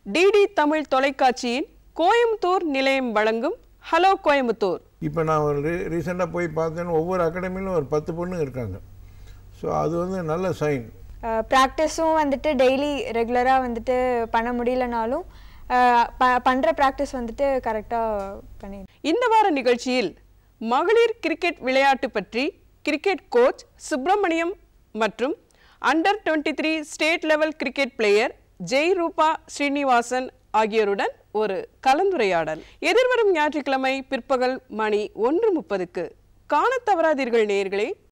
DD Tamil தொலைக்காட்சியின் கோயம்புத்தூர் நிலையம் வழங்கும் ஹலோ கோயம்புத்தூர் இப்போ நான் ஒரு ரீ ரீசெண்டாக போய் பார்த்தேன்னு ஒவ்வொரு அகாடமிலும் ஒரு பத்து பொண்ணு இருக்காங்க ஸோ அது வந்து நல்ல சைன் ப்ராக்டிஸும் வந்துட்டு டெய்லி ரெகுலராக வந்துட்டு பண்ண முடியலனாலும் அஹ், ப பண்ணுற ப்ராக்டிஸ் வந்துட்டு கரெக்டாக பண்ணி இந்த வார நிகழ்ச்சியில் மகளிர் கிரிக்கெட் விளையாட்டு பற்றி கிரிக்கெட் கோச் சுப்பிரமணியம் மற்றும் under 23 three state level cricket player Jai Rupa Srinivasan ஆகியோருடன் ஒரு கலந்துரையாடல் எதிர்வரும் ஞாயிற்றுக்கிழமை பிற்பகல் மணி ஒன்று முப்பதுக்கு காணத் தவறாதீர்கள் நேயர்களே